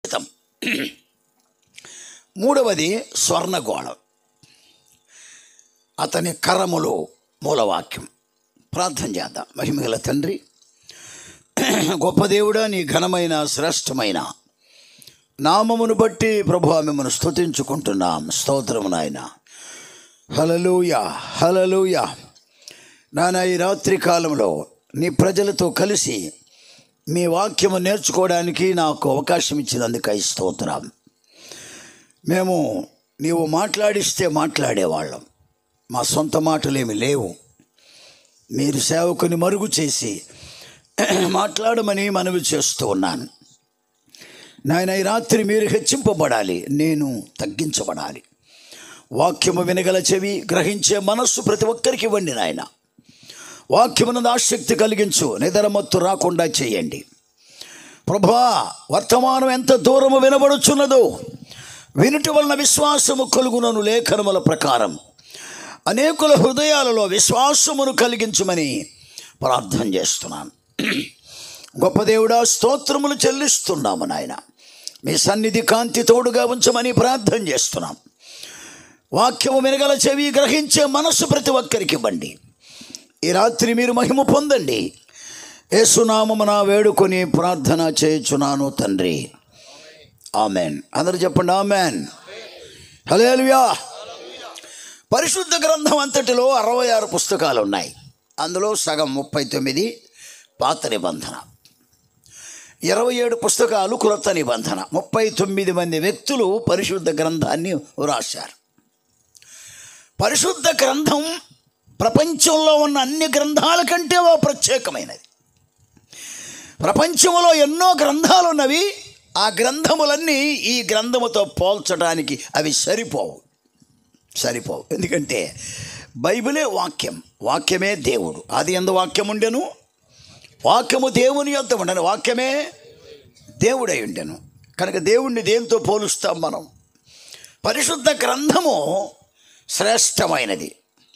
క్రితం మూడవది స్వర్ణగోళం అతని కరములో మూలవాక్యం ప్రార్థన చేద్దాం మహిమగల తండ్రి గొప్ప దేవుడా నీ ఘనమైన శ్రేష్టమైన నామమును బట్టి ప్రభు మిమ్మల్ని స్తుతించుకుంటున్నాం స్తోత్రము నాయన హలలుయ హలలుయ నాన్న ఈ రాత్రి కాలంలో నీ ప్రజలతో కలిసి మీ వాక్యము నేర్చుకోవడానికి నాకు అవకాశం ఇచ్చినందుకు స్తోత్రం మేము నీవు మాట్లాడిస్తే మాట్లాడేవాళ్ళం మా సొంత మాటలేమి లేవు మీరు సేవకుని మరుగు చేసి మాట్లాడమని మనవి చేస్తూ ఉన్నాను నాయన ఈ రాత్రి మీరు హెచ్చింపబడాలి నేను తగ్గించబడాలి వాక్యము వినగల చెవి గ్రహించే మనస్సు ప్రతి ఒక్కరికి ఇవ్వండి నాయన వాక్యమునందు ఆసక్తి కలిగించు నిద్రమత్తు రాకుండా చేయండి ప్రభా వర్తమానం ఎంత దూరము వినబడుచున్నదో వినుటి వలన విశ్వాసము కలుగునను లేఖనముల ప్రకారం అనేకుల హృదయాలలో విశ్వాసమును కలిగించమని ప్రార్థన చేస్తున్నాను గొప్ప దేవుడా స్తోత్రములు చెల్లిస్తున్నాము నాయన మీ సన్నిధి కాంతి తోడుగా ఉంచమని ప్రార్థన చేస్తున్నాం వాక్యము వినగల చెవి గ్రహించే మనస్సు ప్రతి ఒక్కరికి ఇవ్వండి ఈ రాత్రి మీరు మహిమ పొందండి యేసునామమున వేడుకొని ప్రార్థన చేయుచున్నాను తండ్రి ఆమెన్ అందరు చెప్పండి ఆమెన్ హలేలుయా పరిశుద్ధ గ్రంథం అంతటిలో అరవై ఆరు పుస్తకాలు ఉన్నాయి అందులో సగం ముప్పై తొమ్మిది పాత నిబంధన ఇరవై ఏడు పుస్తకాలు క్రొత్త నిబంధన ముప్పై తొమ్మిది మంది వ్యక్తులు పరిశుద్ధ గ్రంథాన్ని వ్రాశారు పరిశుద్ధ గ్రంథం ప్రపంచంలో ఉన్న అన్ని గ్రంథాల కంటే ఓ ప్రత్యేకమైనది ప్రపంచంలో ఎన్నో గ్రంథాలు ఉన్నవి ఆ గ్రంథములన్నీ ఈ గ్రంథముతో పోల్చడానికి అవి సరిపోవు సరిపోవు ఎందుకంటే బైబిలే వాక్యం వాక్యమే దేవుడు అది ఎందు వాక్యం ఉండెను వాక్యము దేవుని యొద్ద ఉండను వాక్యమే దేవుడై ఉండెను కనుక దేవుణ్ణి దేంతో పోలుస్తాం మనం పరిశుద్ధ గ్రంథము శ్రేష్టమైనది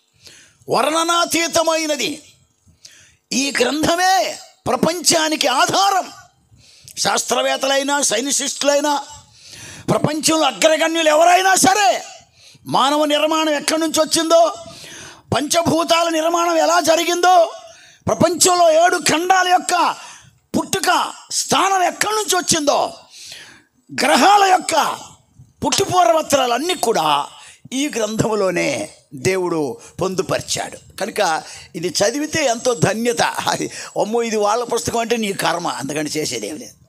వర్ణనాతీతమైనది ఈ గ్రంథమే ప్రపంచానికి ఆధారం శాస్త్రవేత్తలైనా సైనిసిస్టులైనా ప్రపంచంలో అగ్రగణ్యులు ఎవరైనా సరే మానవ నిర్మాణం ఎక్కడి నుంచి వచ్చిందో పంచభూతాల నిర్మాణం ఎలా జరిగిందో ప్రపంచంలో ఏడు ఖండాల యొక్క పుట్టుక స్థానం ఎక్కడి నుంచి వచ్చిందో గ్రహాల యొక్క పుట్టుపూర్వత్రాలన్నీ కూడా ఈ గ్రంథములోనే దేవుడు పొందుపరిచాడు కనుక ఇది చదివితే ఎంతో ధన్యత అది అమ్మో ఇది వాళ్ళ పుస్తకం అంటే నీ కర్మ అందుకని చేసేదేమి లేదు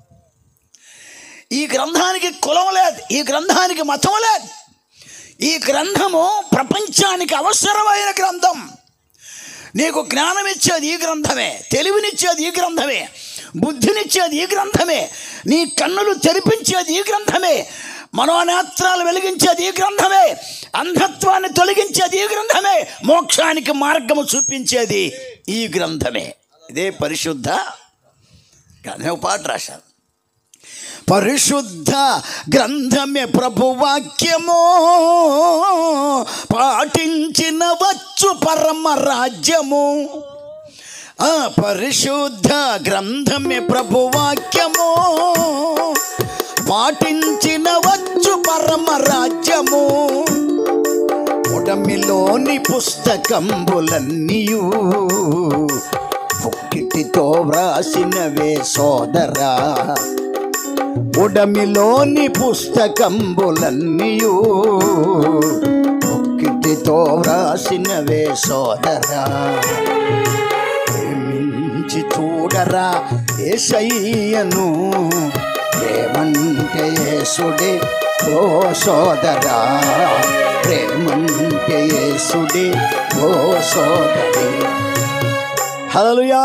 ఈ గ్రంథానికి కులం లేదు ఈ గ్రంథానికి మతం లేదు ఈ గ్రంథము ప్రపంచానికి అవసరమైన గ్రంథం నీకు జ్ఞానం ఇచ్చేది ఈ గ్రంథమే తెలివినిచ్చేది ఈ గ్రంథమే బుద్ధినిచ్చేది ఈ గ్రంథమే నీ కన్నులు తెరిపించేది ఈ గ్రంథమే మనోనేత్రాలు వెలిగించేది ఈ గ్రంథమే అంధత్వాన్ని తొలగించేది ఈ గ్రంథమే మోక్షానికి మార్గము చూపించేది ఈ గ్రంథమే ఇదే పరిశుద్ధ గ్రంథం ఒక పాట రాశాను పరిశుద్ధ గ్రంథమే ప్రభువాక్యము పాటించిన వచ్చు పరమ రాజ్యము ఆ పరిశుద్ధ గ్రంథమే ప్రభువాక్యము పాటించిన వచ్చు పరమ రాజ్యము ఉడమిలోని పుస్తకంబులన్నీయు ఒక్కిటితో వ్రాసినవే సోదరా ఉడమిలోని పుస్తకంబులన్నీయు ఒక్కిటితో వ్రాసినవే సోదరా ప్రేమించి చూడరా ఏసయ్యను ప్రేమంటే యేసుడే ఓ సోదరా ప్రేమంటే యేసుడే ఓ సోదరి హల్లెలూయా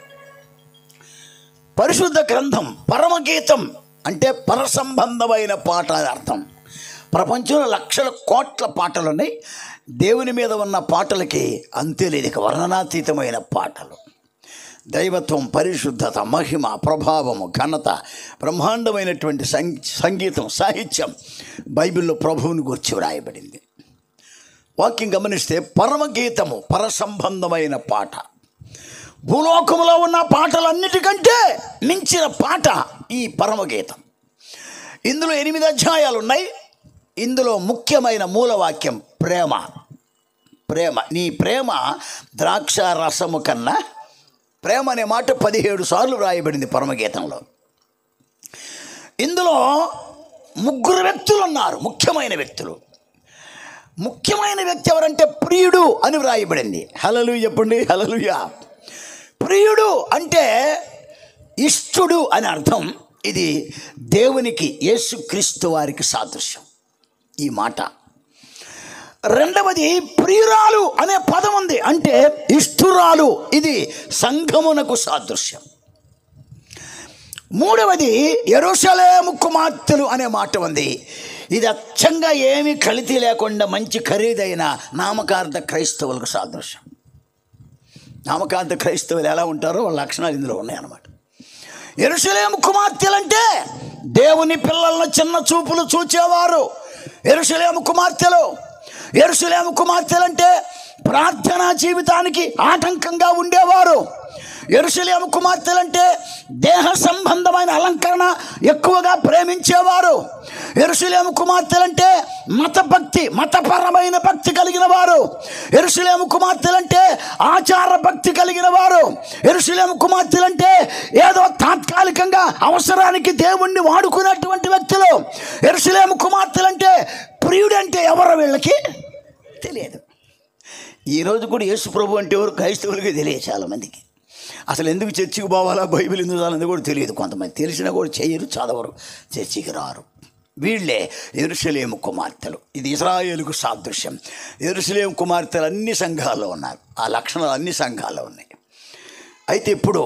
పరిశుద్ధ గ్రంథం పరమగీతం అంటే పరసంబంధమైన పాట అని అర్థం ప్రపంచంలో లక్షల కోట్ల పాటలు ఉన్నాయి దేవుని మీద ఉన్న పాటలకి అంతే లేదు ఇక వర్ణనాతీతమైన పాటలు దైవత్వం పరిశుద్ధత మహిమ ప్రభావము ఘనత బ్రహ్మాండమైనటువంటి సంగీ సంగీతం సాహిత్యం బైబిల్లో ప్రభువుని గురించి వ్రాయబడింది వాక్యం గమనిస్తే పరమగీతము పరసంబంధమైన పాట భూలోకములో ఉన్న పాటలన్నిటికంటే మించిన పాట ఈ పరమగీతం ఇందులో ఎనిమిది అధ్యాయాలు ఉన్నాయి ఇందులో ముఖ్యమైన మూలవాక్యం ప్రేమ ప్రేమ నీ ప్రేమ ద్రాక్ష రసము కన్నా ప్రేమ అనే మాట పదిహేడు సార్లు రాయబడింది పరమగీతంలో ఇందులో ముగ్గురు వ్యక్తులు ఉన్నారు ముఖ్యమైన వ్యక్తులు ముఖ్యమైన వ్యక్తి ఎవరంటే ప్రియుడు అని వ్రాయబడింది హలలు చెప్పండి హలలుయా ప్రియుడు అంటే ఇష్టుడు అని అర్థం ఇది దేవునికి యేసుక్రీస్తు వారికి సాదృశ్యం ఈ మాట రెండవది ప్రియురాలు అనే పదం ఉంది అంటే ఇష్టురాలు ఇది సంఘమునకు సాదృశ్యం మూడవది ఎరుషలేము కుమార్తెలు అనే మాట ఉంది ఇది అచ్చంగా ఏమీ కళితి లేకుండా మంచి ఖరీదైన నామకార్థ క్రైస్తవులకు సాదృశ్యం నామకార్థ క్రైస్తవులు ఎలా ఉంటారో వాళ్ళ లక్షణాలు ఇందులో ఉన్నాయన్నమాట ఎరుసలేము కుమార్తెలంటే దేవుని పిల్లలను చిన్న చూపులు చూచేవారు ఎరుసలేము కుమార్తెలు ఎరుసలేము కుమార్తెలంటే ప్రార్థనా జీవితానికి ఆటంకంగా ఉండేవారు ఎరుసలేము కుమార్తెలంటే దేహ సంబంధమైన అలంకరణ ఎక్కువగా ప్రేమించేవారు ఎరుసలేము కుమార్తెలంటే మత భక్తి మతపరమైన భక్తి కలిగిన వారు ఎరుసలేము కుమార్తెలంటే ఆచార భక్తి కలిగిన వారు ఎరుసలేము కుమార్తెలంటే ఏదో తాత్కాలికంగా అవసరానికి దేవుణ్ణి వాడుకునేటువంటి వ్యక్తులు ఎరుసలేము కుమార్తెలంటే ప్రియుడంటే ఎవరో వీళ్ళకి తెలియదు ఈరోజు కూడా యేసు ప్రభు అంటే ఎవరు క్రైస్తవులకి తెలియదు చాలామందికి అసలు ఎందుకు చర్చికి పోవాలా బైబిల్ ఎందుకు చదవాలని కూడా తెలియదు కొంతమంది తెలిసినా కూడా చేయరు చదవరు చర్చికి రారు వీళ్ళే ఎరుసలేము కుమార్తెలు ఇది ఇస్రాయేలుకు సాదృశ్యం ఎరుసలేము కుమార్తెలు అన్ని సంఘాల్లో ఉన్నారు ఆ లక్షణాలు అన్ని సంఘాల్లో ఉన్నాయి అయితే ఇప్పుడు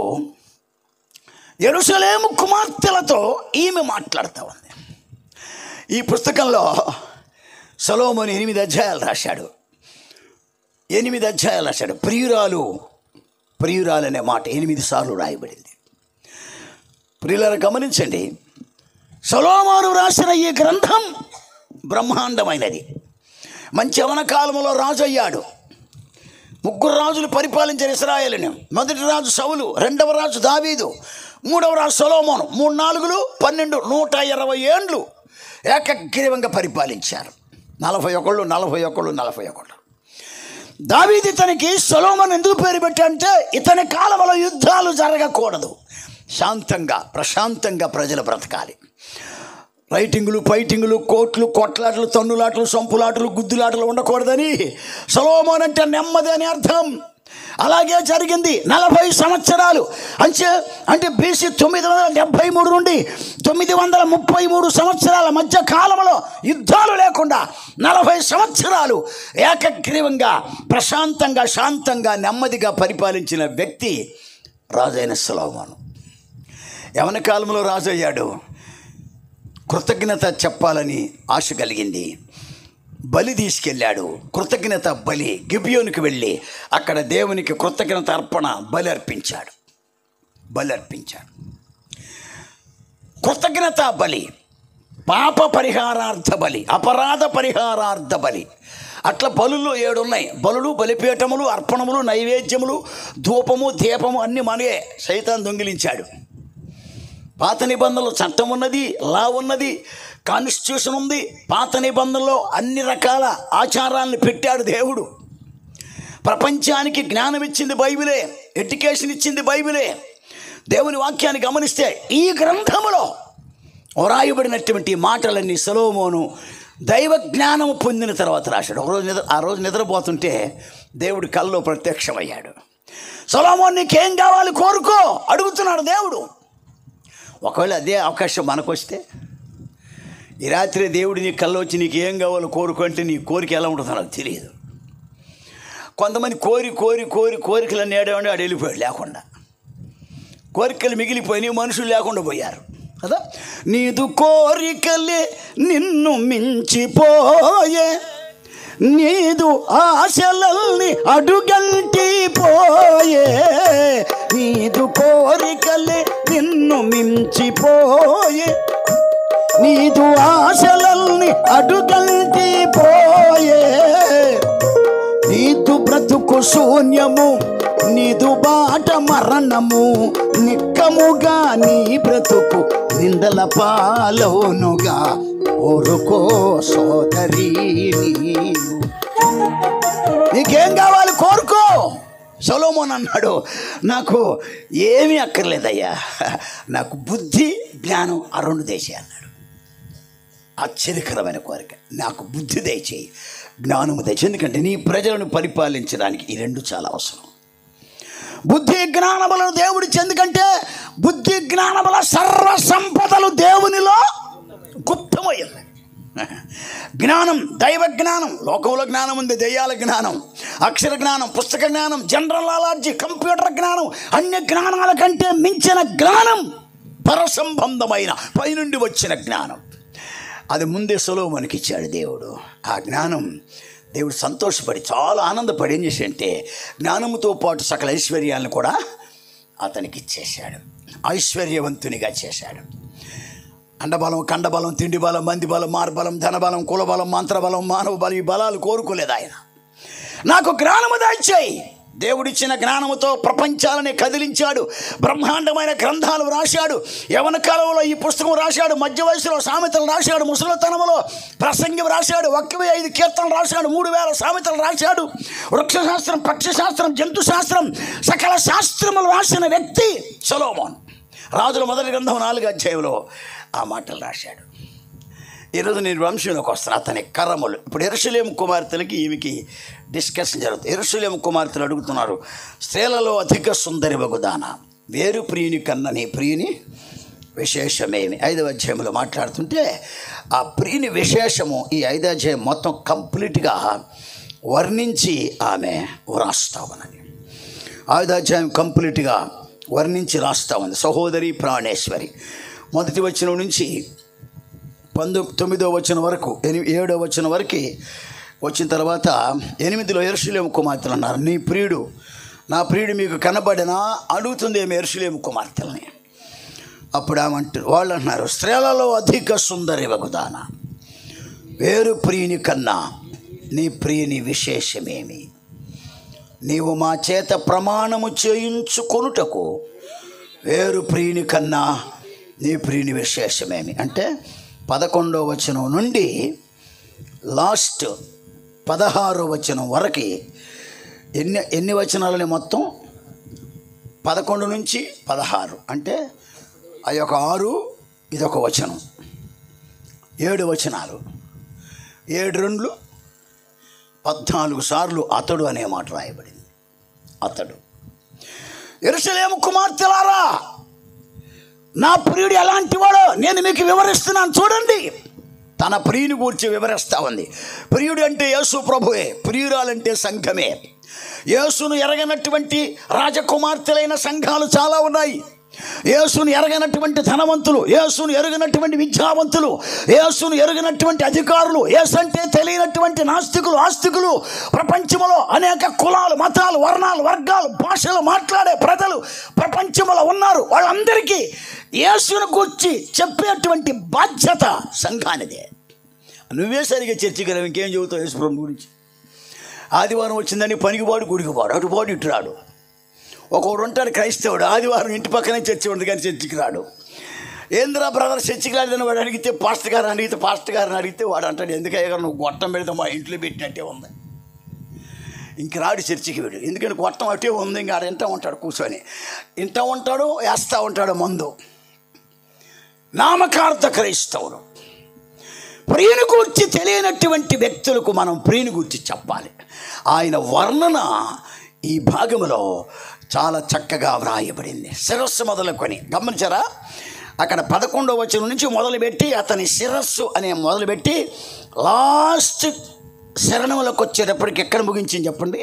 ఎరుసలేము కుమార్తెలతో ఈమె మాట్లాడుతూ ఉంది ఈ పుస్తకంలో సలోమోని ఎనిమిది అధ్యాయాలు రాశాడు ఎనిమిది అధ్యాయాలు రాశాడు ప్రియురాలు ప్రియురాలు అనే మాట ఎనిమిది సార్లు రాయబడింది ప్రియులను గమనించండి సొలోమాను రాసిన ఈ గ్రంథం బ్రహ్మాండమైనది మంచి యవన కాలంలో రాజు అయ్యాడు ముగ్గురు రాజులు పరిపాలించిన ఇస్రాయేలుని మొదటి రాజు సౌలు రెండవ రాజు దావీదు మూడవ రాజు సొలోమోను మూడు నాలుగులు పన్నెండు నూట ఇరవై ఏండ్లు ఏకగ్రీవంగా పరిపాలించారు నలభై ఒకళ్ళు నలభై ఒకళ్ళు నలభై ఒకళ్ళు దావీది ఇతనికి సొలోమన్ ఎందుకు పేరు పెట్టంటే ఇతని కాలంలో యుద్ధాలు జరగకూడదు శాంతంగా ప్రశాంతంగా ప్రజలు బ్రతకాలి రైటింగులు ఫైటింగులు కోట్లు కొట్లాటలు తన్నులాటలు సొంపులాటలు గుద్దులాటలు ఉండకూడదని సొలోమోన్ అంటే నెమ్మది అని అర్థం అలాగే జరిగింది నలభై సంవత్సరాలు అంటే అంటే బీసీ తొమ్మిది వందల డెబ్భై మూడు నుండి తొమ్మిది వందల ముప్పై మూడు సంవత్సరాల మధ్య కాలంలో యుద్ధాలు లేకుండా నలభై సంవత్సరాలు ఏకగ్రీవంగా ప్రశాంతంగా శాంతంగా నెమ్మదిగా పరిపాలించిన వ్యక్తి రాజైన సులోమాను యవన కాలంలో రాజు అయ్యాడు కృతజ్ఞత చెప్పాలని ఆశ కలిగింది బలి తీసుకెళ్ళాడు కృతజ్ఞత బలి గిబియోనికి వెళ్ళి అక్కడ దేవునికి కృతజ్ఞత అర్పణ బలి అర్పించాడు బలి అర్పించాడు కృతజ్ఞత బలి పాప పరిహారార్థ బలి అపరాధ పరిహారార్థ బలి అట్లా బలులు ఏడు ఉన్నాయి బలులు బలిపీఠములు అర్పణములు నైవేద్యములు ధూపము దీపము అన్ని మనే సైతాన్ దొంగిలించాడు పాత నిబంధనలో చట్టం ఉన్నది లా ఉన్నది కాన్స్టిట్యూషన్ ఉంది పాత నిబంధనలో అన్ని రకాల ఆచారాలను పెట్టాడు దేవుడు ప్రపంచానికి జ్ఞానం ఇచ్చింది బైబిలే ఎడ్యుకేషన్ ఇచ్చింది బైబిలే దేవుని వాక్యాన్ని గమనిస్తే ఈ గ్రంథములో వ్రాయబడినటువంటి మాటలన్నీ సలోమోను దైవ జ్ఞానం పొందిన తర్వాత రాశాడు ఒకరోజు నిద్ర ఆ రోజు నిద్రపోతుంటే దేవుడు కల్లో ప్రత్యక్షమయ్యాడు సొలోమోన్ నీకేం కావాలి కోరుకో అడుగుతున్నాడు దేవుడు ఒకవేళ అదే అవకాశం మనకు వస్తే ఈ రాత్రి దేవుడు నీ కళ్ళు వచ్చి నీకు ఏం కావాలో కోరుకుంటే నీ కోరిక ఎలా ఉంటుందో నాకు తెలియదు కొంతమంది కోరి కోరి కోరి కోరికలన్నీ ఏడవండి ఆడు వెళ్ళిపోయాడు లేకుండా కోరికలు మిగిలిపోయినాయి మనుషులు లేకుండా పోయారు కదా నీదు కోరికలే నిన్ను మించిపోయే నీదు ఆశలల్ని అడుగంటి పోయే నీదు కోరికలే నిన్ను మించిపోయే నీదు ఆశలల్ని అడుగంటి పోయే నీదు బ్రతుకు శూన్యము నీదు బాట మరణము నిక్కముగా నీ బ్రతుకు నింద నిందల పాలవునుగా ఊరుకో సోదరి నీవు నీకేం కావాలి కోరుకో సొలోమోన్ అన్నాడు నాకు ఏమీ అక్కర్లేదయ్యా నాకు బుద్ధి జ్ఞానం ఆ రెండు దేశే అన్నాడు ఆశ్చర్యకరమైన కోరిక నాకు బుద్ధి దయచేయి జ్ఞానము దయచేయి ఎందుకంటే నీ ప్రజలను పరిపాలించడానికి ఈ రెండు చాలా అవసరం బుద్ధి జ్ఞానములను దేవుడిచ్చి ఎందుకంటే బుద్ధి జ్ఞానముల సర్వ సంపదలు దేవునిలో గుప్తమయ్యింది జ్ఞానం దైవ జ్ఞానం లోకంలో జ్ఞానం ఉంది దెయ్యాల జ్ఞానం అక్షర జ్ఞానం పుస్తక జ్ఞానం జనరల్ నాలెడ్జ్ కంప్యూటర్ జ్ఞానం అన్ని జ్ఞానాల కంటే మించిన జ్ఞానం పరసంబంధమైన పైనుండి వచ్చిన జ్ఞానం అది ముందే మనకి ఇచ్చాడు దేవుడు ఆ జ్ఞానం దేవుడు సంతోషపడి చాలా ఆనందపడి ఏం చేశాడంటే జ్ఞానముతో పాటు సకల ఐశ్వర్యాలను కూడా అతనికి ఇచ్చేశాడు ఐశ్వర్యవంతునిగా చేశాడు అండబలం కండబలం తిండి బలం మంది బలం మార్బలం ధనబలం కులబలం మంత్రబలం మానవ బలం ఈ బలాలు కోరుకోలేదు ఆయన నాకు జ్ఞానము దాయిచ్చాయి దేవుడిచ్చిన జ్ఞానముతో ప్రపంచాలని కదిలించాడు బ్రహ్మాండమైన గ్రంథాలు రాశాడు యవన కాలంలో ఈ పుస్తకం రాశాడు మధ్య వయసులో సామెతలు రాశాడు ముసలితనములో ప్రసంగం రాశాడు ఒక్కవే ఐదు కీర్తనలు రాశాడు మూడు వేల సామెతలు రాశాడు వృక్షశాస్త్రం పక్షశాస్త్రం జంతు శాస్త్రం సకల శాస్త్రములు రాసిన వ్యక్తి సొలోమోన్ రాజుల మొదటి గ్రంథం నాలుగు అధ్యాయంలో ఆ మాటలు రాశాడు ఈరోజు నేను వంశంలోకి వస్తాను అతని కరములు ఇప్పుడు ఎరుసలేం కుమార్తెలకి ఈమెకి డిస్కషన్ జరుగుతుంది ఎరుసలేం కుమార్తెలు అడుగుతున్నారు స్త్రీలలో అధిక సుందరి వగుదాన వేరు ప్రియుని కన్న నీ ప్రియుని విశేషమేమి ఐదవ అధ్యాయంలో మాట్లాడుతుంటే ఆ ప్రియుని విశేషము ఈ ఐదవ అధ్యాయం మొత్తం కంప్లీట్గా వర్ణించి ఆమె వ్రాస్తా ఉన్నది ఐదవ అధ్యాయం కంప్లీట్గా వర్ణించి రాస్తా ఉంది సహోదరి ప్రాణేశ్వరి మొదటి వచనం నుంచి పంతొ తొమ్మిదో వచ్చిన వరకు ఎనిమిది ఏడో వచ్చిన వరకు వచ్చిన తర్వాత ఎనిమిదిలో ఎరుషులేము కుమార్తెలు అన్నారు నీ ప్రియుడు నా ప్రియుడు మీకు కనబడినా అడుగుతుంది ఏమి ఎరుషులేము కుమార్తెలని అప్పుడు ఆమంటారు వాళ్ళు అంటున్నారు స్త్రీలలో అధిక సుందరి వగుదాన వేరు ప్రియుని కన్నా నీ ప్రియుని విశేషమేమి నీవు మా చేత ప్రమాణము చేయించుకొనుటకు వేరు ప్రియుని కన్నా నీ ప్రియుని విశేషమేమి అంటే పదకొండో వచనం నుండి లాస్ట్ పదహారో వచనం వరకు ఎన్ని ఎన్ని వచనాలని మొత్తం పదకొండు నుంచి పదహారు అంటే అది ఒక ఆరు ఇదొక వచనం ఏడు వచనాలు ఏడు రెండ్లు పద్నాలుగు సార్లు అతడు అనే మాట రాయబడింది అతడు ఎరుసలేము కుమార్తెలారా నా ప్రియుడు ఎలాంటి వాడో నేను మీకు వివరిస్తున్నాను చూడండి తన ప్రియుని గూర్చి వివరిస్తా ఉంది ప్రియుడు అంటే యేసు ప్రభువే ప్రియురాలంటే సంఘమే యేసును ఎరగనటువంటి రాజకుమార్తెలైన సంఘాలు చాలా ఉన్నాయి యేసును ఎరగనటువంటి ధనవంతులు యేసును ఎరగనటువంటి విద్యావంతులు యేసును ఎరగనటువంటి అధికారులు యేసు అంటే తెలియనటువంటి నాస్తికులు ఆస్తికులు ప్రపంచంలో అనేక కులాలు మతాలు వర్ణాలు వర్గాలు భాషలు మాట్లాడే ప్రజలు ప్రపంచంలో ఉన్నారు వాళ్ళందరికీ యేసును గురించి చెప్పేటువంటి బాధ్యత సంఘానిదే నువ్వే సరిగా చర్చికి రా, ఇంకేం చెబుతావు యేసుప్రభు గురించి ఆదివారం వచ్చిందని పనికిపాడు గుడికిపాడు అటుపాడు ఇటు రాడు ఒకడు ఉంటాడు క్రైస్తవుడు ఆదివారం ఇంటి పక్కనే చర్చి ఉంది కానీ చర్చికి రాడు ఏంద్రా బ్రదర్ చర్చికి రాలేదని వాడు అడిగితే పాస్టర్ గారు అడిగితే పాస్టర్ గారిని అడిగితే వాడు అంటాడు ఎందుకయ్యా నువ్వు గొట్టం పెడితే మా ఇంట్లో పెట్టినట్టే ఉంది ఇంక రాడు చర్చికి వీడు ఎందుకంటే గొట్టం అటే ఉంది ఇంకా ఆడ ఇంట ఉంటాడు కూర్చొని ఇంట ఉంటాడు వేస్తూ ఉంటాడు మందు నామకార్థ క్రైస్తవులు ప్రియుని గురించి తెలియనటువంటి వ్యక్తులకు మనం ప్రియుని గురించి చెప్పాలి ఆయన వర్ణన ఈ భాగంలో చాలా చక్కగా వ్రాయబడింది శిరస్సు మొదలుకొని గమనించారా అక్కడ పదకొండవ వచనం నుంచి మొదలుపెట్టి అతని శిరస్సు అనే మొదలుపెట్టి లాస్ట్ శరణంలోకి వచ్చేటప్పటికి ఎక్కడ ముగించింది చెప్పండి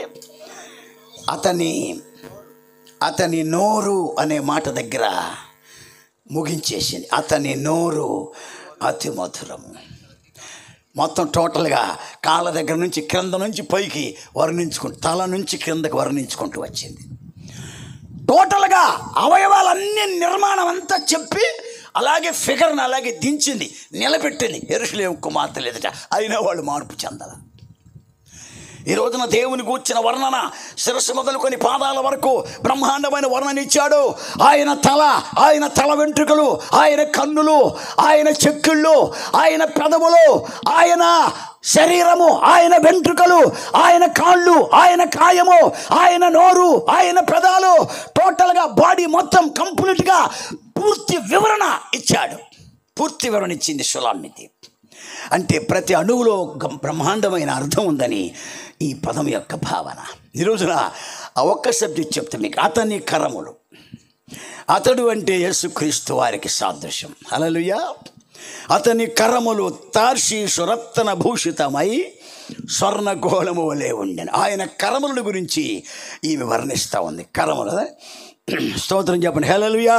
అతని అతని నోరు అనే మాట దగ్గర ముగించేసింది అతని నోరు అతి మధురము మొత్తం టోటల్గా కాళ్ళ దగ్గర నుంచి క్రింద నుంచి పైకి వర్ణించుకుంటూ తల నుంచి క్రిందకి వర్ణించుకుంటూ వచ్చింది టోటల్గా అవయవాలన్నీ నిర్మాణం అంతా చెప్పి అలాగే ఫిగర్ని అలాగే దించింది నిలబెట్టింది ఎరుసలేం కుమార్తెలు ఎదుట అయినా వాళ్ళు మార్పు చెందాల ఈ రోజున దేవుని కూర్చిన వర్ణన శిరస్సు మొదలుకొని పాదాల వరకు బ్రహ్మాండమైన వర్ణన ఇచ్చాడు ఆయన తల ఆయన తల వెంట్రుకలు ఆయన కన్నులు ఆయన చెక్కుళ్ళు ఆయన పెదవులు ఆయన శరీరము ఆయన వెంట్రుకలు ఆయన కాళ్ళు ఆయన కాయము ఆయన నోరు ఆయన పెదాలు టోటల్గా బాడీ మొత్తం కంప్లీట్గా పూర్తి వివరణ ఇచ్చాడు పూర్తి వివరణ ఇచ్చింది సులామితి అంటే ప్రతి అణువులో గం- బ్రహ్మాండమైన అర్థం ఉందని ఈ పదం యొక్క భావన ఈ రోజున ఆ ఒక్క సబ్జెక్ట్ చెప్తే మీకు అతని కరములు అతడు అంటే యేసుక్రీస్తు వారికి సాదృశ్యం హల్లెలూయా అతని కరములు తార్షీషు రత్న భూషితమై స్వర్ణగోళము వలె ఉండెను ఆయన కరముల గురించి ఈమె వర్ణిస్తూ ఉంది కరములు స్తోత్రం చెప్పండి హల్లెలూయా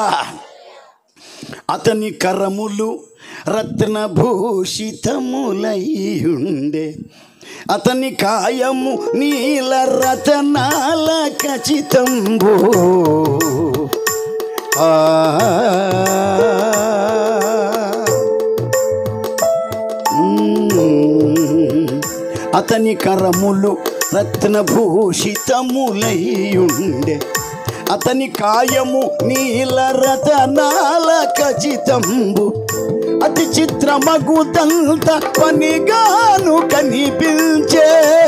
అతని కరములు రత్నభూషితములయ్యుండే అతని కాయము నీల రతనాల ఖచ్చితంబు ఆ మ్మ్. అతని కరములు రత్నభూషితములయ్యుండే అతని కాయము నీల రతనాల ఖచ్చితంబు అతి చిత్రమగుదంత పనిగాను కనిపించే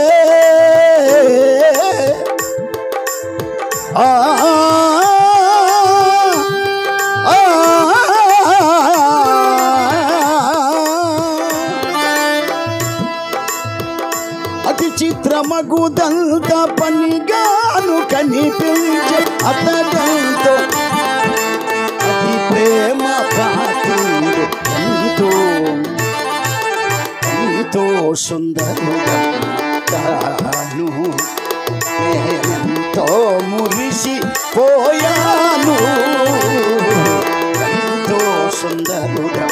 ఆ ఆ, అతి చిత్రమగుదంత పనిగాను కనిపించే అతడంతో అతి ప్రేమ పాత్రుడు ఎంతో ఎంతో సుందరుడు తాను నేనెంతో మురిసి పోయాను ఎంతో సుందరుడు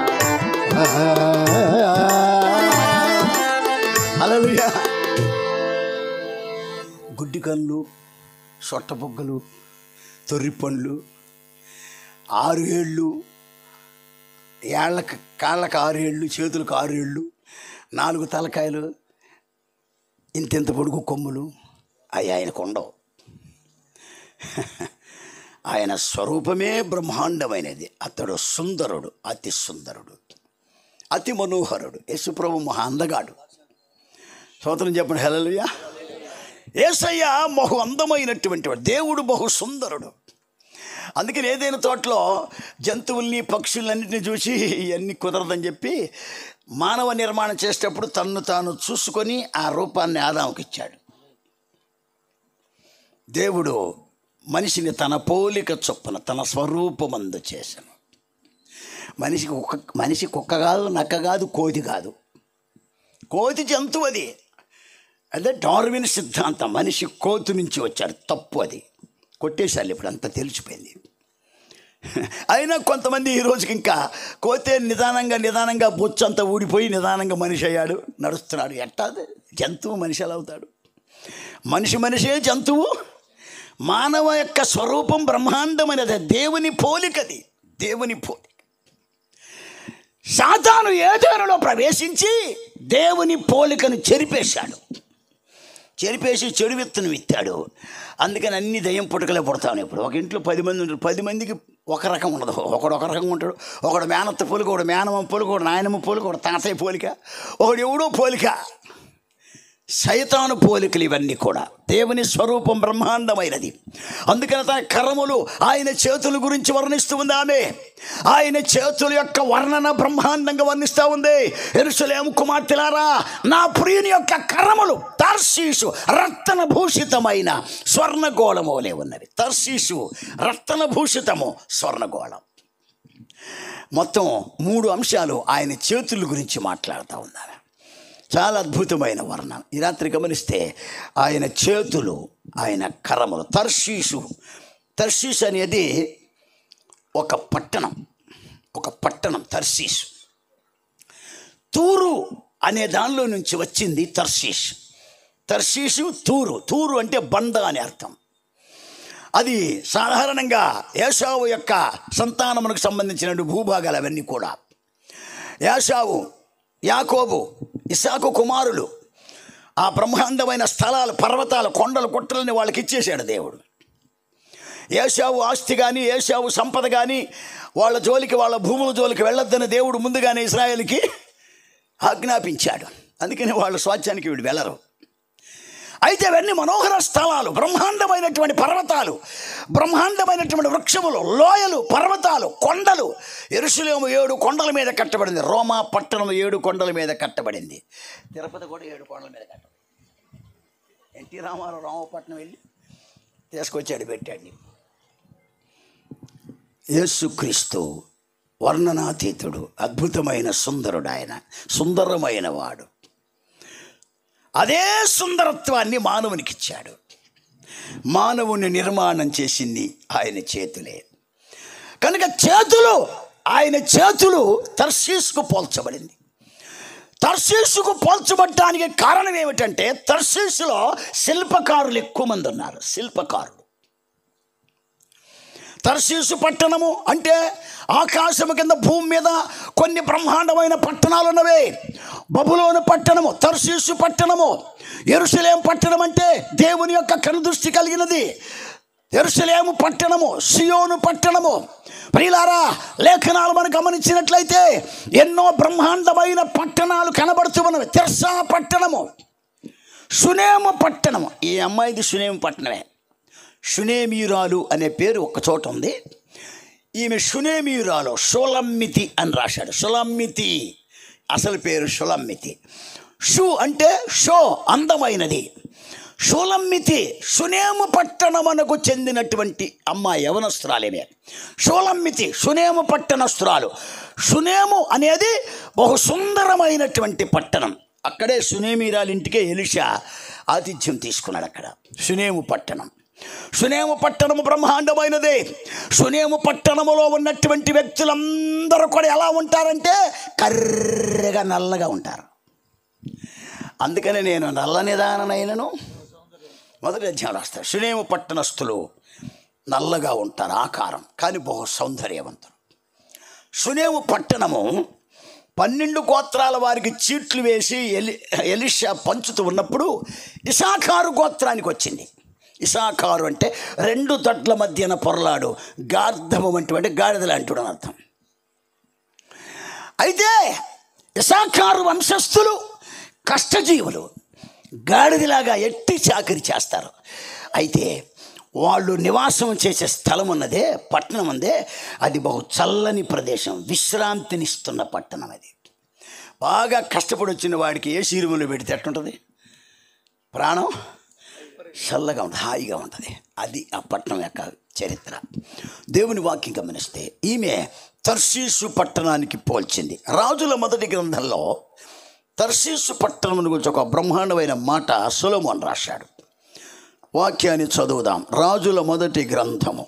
హల్లెలూయా గుడ్డి కళ్ళు సొట్టబుగ్గలు తొర్రి పండ్లు ఆరు ఏళ్ళు ఏళ్ళకి కాళ్ళకి ఆరు ఏళ్ళు చేతులకు ఆరు ఏళ్ళు నాలుగు తలకాయలు ఇంతెంత పొడుగు కొమ్ములు అవి ఆయనకు ఉండవు ఆయన స్వరూపమే బ్రహ్మాండమైనది అతడు సుందరుడు అతి సుందరుడు అతి మనోహరుడు యేసుప్రభు మహా అందగాడు స్తోత్రం చెప్పండి హెలలుయా ఏసయ్య బహు అందమైనటువంటి వాడు దేవుడు బహు సుందరుడు అందుకని ఏదైనా తోటలో జంతువుల్ని పక్షులన్నింటినీ చూసి ఇవన్నీ కుదరదని చెప్పి మానవ నిర్మాణం చేసేటప్పుడు తన్ను తాను చూసుకొని ఆ రూపాన్ని ఆదాముకి ఇచ్చాడు దేవుడు మనిషిని తన పోలిక చొప్పున తన స్వరూపమందు చేశాను మనిషికి కుక్క మనిషి కుక్క కాదు నక్క కాదు కోతి కాదు కోతి జంతువు అది అదే డార్విన్ సిద్ధాంతం మనిషి కోతి నుంచి వచ్చాడు తప్పు అది కొట్టేశారు ఇప్పుడు అంతా తెలిసిపోయింది అయినా కొంతమంది ఈ రోజుకి ఇంకా కోతే నిదానంగా నిదానంగా బొచ్చంతా ఊడిపోయి నిదానంగా మనిషి అయ్యాడు నడుస్తున్నాడు ఎట్టాది జంతువు మనిషి ఎలా అవుతాడు మనిషి మనిషే జంతువు మానవ యొక్క స్వరూపం బ్రహ్మాండమైనది దేవుని పోలికది దేవుని పోలిక సాతాను ఏదేనులో ప్రవేశించి దేవుని పోలికను చెరిపేశాడు చెరిపేసి చెడు విత్తనం విత్తాడు అందుకని అన్ని దయ్యం పుట్టకలే పుడతాను ఇప్పుడు ఒక ఇంట్లో పది మంది ఉంటారు పది మందికి ఒక రకం ఉండదు ఒకడు ఒక రకంగా ఉంటాడు ఒకడు మేనత్త పోలిక ఒకడు మేనమ్మ పోలిక ఒకడు నాయనమ్మ పోలిక ఒకడు తాతయ్య పోలిక ఒకడు ఎవడో పోలిక సైతాను పోలికలు ఇవన్నీ కూడా దేవుని స్వరూపం బ్రహ్మాండమైనది అందుకని తన కరములు ఆయన చేతుల గురించి వర్ణిస్తూ ఉంది ఆమె ఆయన చేతుల యొక్క వర్ణన బ్రహ్మాండంగా వర్ణిస్తూ ఉంది ఎరుసలేము కుమార్తెలారా నా ప్రియుని యొక్క కరములు తర్శీసు రత్న భూషితమైన స్వర్ణగోళములే ఉన్నవి తర్శీసు రత్న భూషితము స్వర్ణగోళం మొత్తం మూడు అంశాలు ఆయన చేతుల గురించి మాట్లాడుతూ ఉన్నారు చాలా అద్భుతమైన వర్ణన ఈ రాత్రి గమనిస్తే ఆయన చేతులు ఆయన కరములు తర్షీసు తర్షీస్ అనేది ఒక పట్టణం ఒక పట్టణం తర్షీసు తూరు అనే దానిలో నుంచి వచ్చింది తర్షీష్ తర్షీషు తూరు తూరు అంటే బండ అని అర్థం అది సాధారణంగా ఏషావు యొక్క సంతానమునకు సంబంధించిన భూభాగాలు అవన్నీ కూడా యాషావు యాకోబు ఇసాకు కుమారులు ఆ బ్రహ్మాండమైన స్థలాలు పర్వతాలు కొండలు గుట్టలని వాళ్ళకి ఇచ్చేశాడు దేవుడు ఏషావు ఆస్తి కానీ ఏషావు సంపద కానీ వాళ్ళ జోలికి వాళ్ళ భూముల జోలికి వెళ్ళొద్దని దేవుడు ముందుగానే ఇస్రాయేల్కి ఆజ్ఞాపించాడు అందుకని వాళ్ళ స్వాస్థ్యానికి వీడు వెళ్ళరు అయితే అవన్నీ మనోహర స్థలాలు బ్రహ్మాండమైనటువంటి పర్వతాలు బ్రహ్మాండమైనటువంటి వృక్షములు లోయలు పర్వతాలు కొండలు ఎరుసలేము ఏడు కొండల మీద కట్టబడింది రోమా పట్టణం ఏడు కొండల మీద కట్టబడింది తిరుపతి కూడా ఏడు కొండల మీద కట్టబడింది ఎన్టీ రామారావు రామపట్నం వెళ్ళి తీసుకొచ్చాడు పెట్టాడు యేసుక్రీస్తు వర్ణనాతీతుడు అద్భుతమైన సుందరుడు ఆయన సుందరమైన వాడు అదే సుందరత్వాన్ని మానవునికి ఇచ్చాడు మానవుని నిర్మాణం చేసింది ఆయన చేతులే కనుక చేతులు ఆయన చేతులు తర్శీసుకు పోల్చబడింది తర్శీసుకు పోల్చబడటానికి కారణం ఏమిటంటే తర్శీసులో శిల్పకారులు ఎక్కువ మంది ఉన్నారు శిల్పకారులు తర్శీసు పట్టణము అంటే ఆకాశము కింద భూమి మీద కొన్ని బ్రహ్మాండమైన పట్టణాలు ఉన్నవే బబులోను పట్టణము తర్శీసు పట్టణము ఎరుసలేం పట్టణం అంటే దేవుని యొక్క కనుదృష్టి కలిగినది ఎరుసలేము పట్టణము సియోను పట్టణము ప్రియులారా లేఖనాలు మనం గమనించినట్లయితే ఎన్నో బ్రహ్మాండమైన పట్టణాలు కనబడుతూ ఉన్నవి తిర్సా పట్టణము సునేమ పట్టణము ఈ అమ్మాయిది సునేమ పట్టణమే షునేమీరాలు అనే పేరు ఒక చోట ఉంది ఈమె షునేమీరాలు షోలమ్మితి అని రాశాడు షులమ్మితి అసలు పేరు షులమ్మితి షు అంటే షో అందమైనది షూలమ్మితి షునేము పట్టణమునకు చెందినటువంటి అమ్మాయి యవనస్త్రాలేమే షూలమ్మితి షునేము పట్టణస్త్రాలు షునేము అనేది బహు సుందరమైనటువంటి పట్టణం అక్కడే సునేమీరాల ఇంటికే ఎలిషా ఆతిథ్యం తీసుకున్నాడు అక్కడ సునేము పట్టణం సునేము పట్టణము బ్రహ్మాండమైనదే సునేము పట్టణములో ఉన్నటువంటి వ్యక్తులందరూ కూడా ఎలా ఉంటారంటే కర్రెగా నల్లగా ఉంటారు అందుకని నేను నల్ల నిదాననైనను మొదటి అధ్యాయం రాస్తాను సునేము పట్టణస్థులు నల్లగా ఉంటారు ఆకారం కానీ బహు సౌందర్యవంతులు సునేము పట్టణము పన్నెండు గోత్రాల వారికి చీట్లు వేసి ఎలి ఎలిషా పంచుతూ ఉన్నప్పుడు ఇసాకారు గోత్రానికి వచ్చింది ఇసాకారు అంటే రెండు తట్ల మధ్యన పొరలాడు గార్ధము వంటి గాడిద లాంటి అని అర్థం అయితే ఇసాకారు వంశస్థులు కష్టజీవులు గాడిదలాగా ఎట్టి చాకరి చేస్తారు అయితే వాళ్ళు నివాసం చేసే స్థలం ఉన్నదే పట్టణం ఉందే అది బహు చల్లని ప్రదేశం విశ్రాంతినిస్తున్న పట్టణం అది బాగా కష్టపడి వచ్చిన వాడికి ఏ సీరుములు పెడితే ఎట్టుంటుంది ప్రాణం చల్లగా ఉంటుంది హాయిగా ఉంటుంది అది ఆ పట్టణం యొక్క చరిత్ర దేవుని వాక్యం గమనిస్తే ఈమె తర్శీసు పట్టణానికి పోల్చింది రాజుల మొదటి గ్రంథంలో తర్శీసు పట్టణం గురించి ఒక బ్రహ్మాండమైన మాట సులమోన్ రాశాడు వాక్యాన్ని చదువుదాం రాజుల మొదటి గ్రంథము